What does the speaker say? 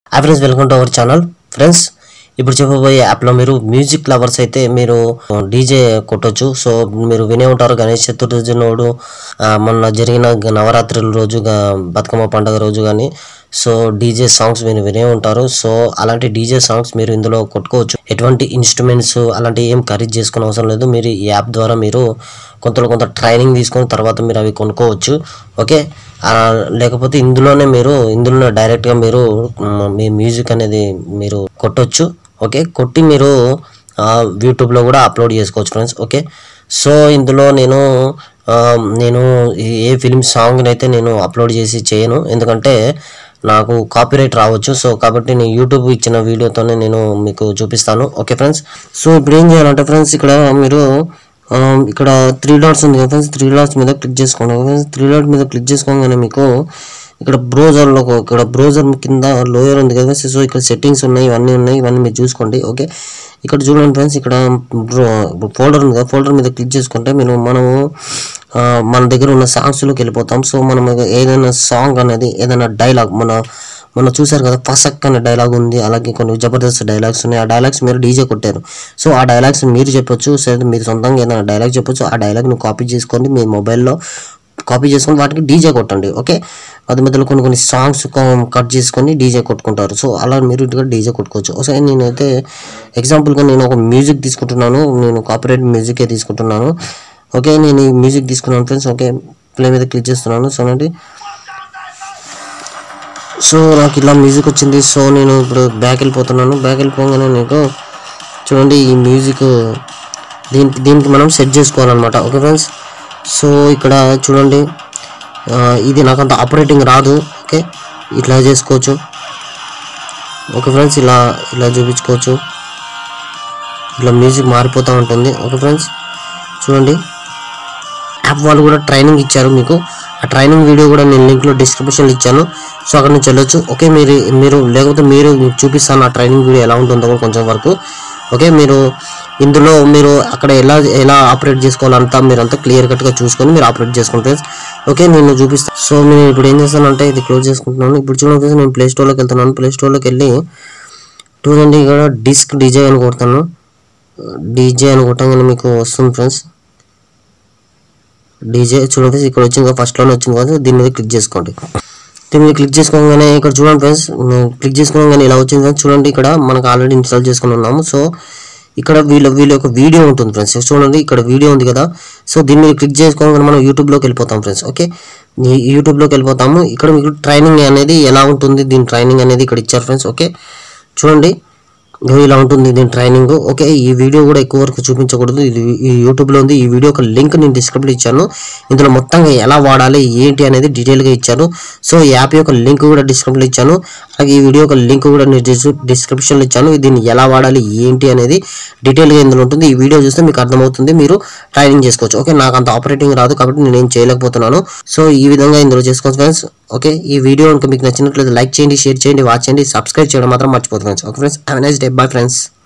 hi friends welcome to our channel friends ఇప్పుడు చెప్పబోయే యాప్లో మీరు మ్యూజిక్ లవర్స్ అయితే మీరు డీజే కొట్టొచ్చు సో మీరు వినే ఉంటారు గణేష్ చతుర్థి నాడు ఆ, మొన్న జరిగిన గ- నవరాత్రుల రోజు గా- బతుకమ్మ పండుగ రోజు కానీ సో డీజే సాంగ్స్ మీరు వినే ఉంటారు సో అలాంటి డీజే సాంగ్స్ మీరు ఇందులో కొట్టుకోవచ్చు ఎటువంటి ఇన్స్ట్రుమెంట్స్ అలాంటి ఏం ఖరీదు చేసుకునే అవసరం లేదు మీరు ఈ యాప్ ద్వారా మీరు కొంతలో కొంత ట్రైనింగ్ తీసుకొని తర్వాత మీరు అవి కొనుక్కోవచ్చు ఓకే ఆ, లేకపోతే ఇందులోనే మీరు ఇందులోనే డైరెక్ట్గా మీరు మ్, మీ మ్యూజిక్ అనేది మీరు కొట్టొచ్చు ఓకే కొట్టి మీరు ఆ, యూట్యూబ్లో కూడా అప్లోడ్ చేసుకోవచ్చు ఫ్రెండ్స్ ఓకే సో ఇందులో నేను ఆ, నేను ఈ- ఏ ఫిలిం సాంగ్ని అయితే నేను అప్లోడ్ చేసి చేయను ఎందుకంటే నాకు కాపీరైట్ రావచ్చు సో కాబట్టి నేను యూట్యూబ్ ఇచ్చిన వీడియోతోనే నేను మీకు చూపిస్తాను ఓకే ఫ్రెండ్స్ సో ఇప్పుడు ఏం చేయాలంటే ఫ్రెండ్స్ ఇక్కడ మీరు ఆ, ఇక్కడ త్రీ డాట్స్ ఉంది కదా ఫ్రెండ్స్ త్రీ డాట్స్ మీద క్లిక్ చేసుకోండి ఫ్రెండ్స్ త్రీ డాట్ మీద క్లిక్ చేసుకోగానే మీకు ఇక్కడ బ్రౌజర్లో ఇక్కడ బ్రౌజర్ కింద లోయర్ ఉంది కదా సో ఇక్కడ సెట్టింగ్స్ ఉన్నాయి ఇవన్నీ ఉన్నాయి ఇవన్నీ మీరు చూసుకోండి ఓకే ఇక్కడ చూడండి ఫ్రెండ్స్ ఇక్కడ ఫోల్డర్ ఉంది కదా ఫోల్డర్ మీద క్లిక్ చేసుకుంటే మీరు మనము ఆ, మన దగ్గర ఉన్న సాంగ్స్లోకి వెళ్ళిపోతాం సో మనం ఏదైనా సాంగ్ అనేది ఏదైనా డైలాగ్ మన మొన్న చూసారు కదా ఫసక్ అనే డైలాగ్ ఉంది అలాగే కొన్ని జబర్దస్త్ డైలాగ్స్ ఉన్నాయి ఆ డైలాగ్స్ మీరు డీజే కొట్టారు సో ఆ డైలాగ్స్ మీరు చెప్పొచ్చు సరే మీరు సొంతంగా ఏదైనా డైలాగ్ చెప్పొచ్చు ఆ డైలాగ్ని కాపీ చేసుకోండి మీ మొబైల్లో కాపీ చేసుకొని వాటికి డీజే కొట్టండి ఓకే అది మధ్యలో కొన్ని కొన్ని సాంగ్స్ కట్ చేసుకొని డీజే కొట్టుకుంటారు సో అలా మీరు ఇటుగా డీజే కొట్టుకోవచ్చు ఒకసారి నేనైతే ఎగ్జాంపుల్గా నేను ఒక మ్యూజిక్ తీసుకుంటున్నాను నేను కాపీరైట్ మ్యూజికే తీసుకుంటున్నాను ఓకే నేను ఈ మ్యూజిక్ తీసుకున్నాను ఫ్రెండ్స్ ఓకే ప్లే మీద క్లిక్ చేస్తున్నాను సో అండి సో నాకు ఇలా మ్యూజిక్ వచ్చింది సో నేను ఇప్పుడు బ్యాక్ వెళ్ళిపోతున్నాను బ్యాక్ వెళ్ళిపోగానే నీకు చూడండి ఈ మ్యూజిక్ దీనికి దీనికి మనం సెట్ చేసుకోవాలన్నమాట ఓకే ఫ్రెండ్స్ సో ఇక్కడ చూడండి ఆ, ఇది నాకు అంత ఆపరేటింగ్ రాదు ఓకే ఇట్లా చేసుకోవచ్చు ఓకే ఫ్రెండ్స్ ఇలా ఇలా చూపించుకోవచ్చు ఇట్లా మ్యూజిక్ మారిపోతూ ఉంటుంది ఓకే ఫ్రెండ్స్ చూడండి యాప్ వాళ్ళు కూడా ట్రైనింగ్ ఇచ్చారు మీకు ఆ ట్రైనింగ్ వీడియో కూడా నేను లింక్లో డిస్క్రిప్షన్లో ఇచ్చాను సో అక్కడ నుంచి వెళ్ళొచ్చు ఓకే మీరు మీరు లేకపోతే మీరు మీకు చూపిస్తాను ఆ ట్రైనింగ్ వీడియో ఎలా ఉంటుందో కూడా కొంచెం వరకు ఓకే మీరు ఇందులో మీరు అక్కడ ఎలా ఎలా ఆపరేట్ చేసుకోవాలంతా మీరు అంతా క్లియర్ కట్గా చూసుకొని మీరు ఆపరేట్ చేసుకుంటే ఓకే నేను చూపిస్తాను సో నేను ఇప్పుడు ఏం చేస్తానంటే ఇది క్లోజ్ చేసుకుంటున్నాను ఇప్పుడు చూడండి friends, నేను ప్లే స్టోర్లోకి వెళ్తున్నాను ప్లే స్టోర్లోకి వెళ్ళి చూడండి ఇక్కడ డిస్క్ డీజే అని కొడతాను డీజే అని కొట్టగానే మీకు వస్తుంది ఫ్రెండ్స్ డీజే చూడండి ఫ్రెండ్స్ ఇక్కడ వచ్చింది కదా ఫస్ట్లోనే వచ్చింది కదా దీని మీద క్లిక్ చేసుకోండి దీని మీద క్లిక్ చేసుకోగానే ఇక్కడ చూడండి ఫ్రెండ్స్ క్లిక్ చేసుకోగానే ఇలా వచ్చింది ఫ్రెండ్స్ చూడండి ఇక్కడ మనకు ఆల్రెడీ ఇన్స్టాల్ చేసుకుని ఉన్నాము సో ఇక్కడ వీళ్ళ వీళ్ళ యొక్క వీడియో ఉంటుంది ఫ్రెండ్స్ చూడండి ఇక్కడ వీడియో ఉంది కదా సో దీని మీద క్లిక్ చేసుకోగానే మనం యూట్యూబ్లోకి వెళ్ళిపోతాం ఫ్రెండ్స్ ఓకే ఈ యూట్యూబ్లోకి వెళ్ళిపోతాము ఇక్కడ మీకు ట్రైనింగ్ అనేది ఎలా ఉంటుంది దీని ట్రైనింగ్ అనేది ఇక్కడ ఇచ్చారు ఫ్రెండ్స్ ఓకే చూడండి ఇగో ఇలా ఉంటుంది దీని ట్రైనింగ్ ఓకే ఈ వీడియో కూడా ఎక్కువ వరకు చూపించకూడదు ఇది ఈ యూట్యూబ్లో ఉంది ఈ వీడియో ఒక లింక్ నేను డిస్క్రిప్షన్ ఇచ్చాను ఇందులో మొత్తంగా ఎలా వాడాలి ఏంటి అనేది డీటెయిల్గా ఇచ్చాను సో ఈ యాప్ యొక్క లింక్ కూడా డిస్క్రిప్షన్లో ఇచ్చాను అలాగే ఈ వీడియో యొక్క లింక్ కూడా నేను డిస్- డిస్క్రిప్షన్లో ఇచ్చాను దీన్ని ఎలా వాడాలి ఏంటి అనేది డీటెయిల్గా ఇందులో ఉంటుంది ఈ వీడియో చూస్తే మీకు అర్థమవుతుంది మీరు ట్రైనింగ్ చేసుకోవచ్చు ఓకే నాకు అంత ఆపరేటింగ్ రాదు కాబట్టి నేను ఏం చేయలేకపోతున్నాను సో ఈ విధంగా ఇందులో చేసుకోవచ్చు ఫ్రెండ్స్ ఓకే ఈ వీడియో కనుక మీకు నచ్చినట్లయితే లైక్ చేయండి షేర్ చేయండి వాచ్ చేయండి సబ్స్క్రైబ్ చేయడం మాత్రం మర్చిపోతుంది friends okay friends have nice day bye friends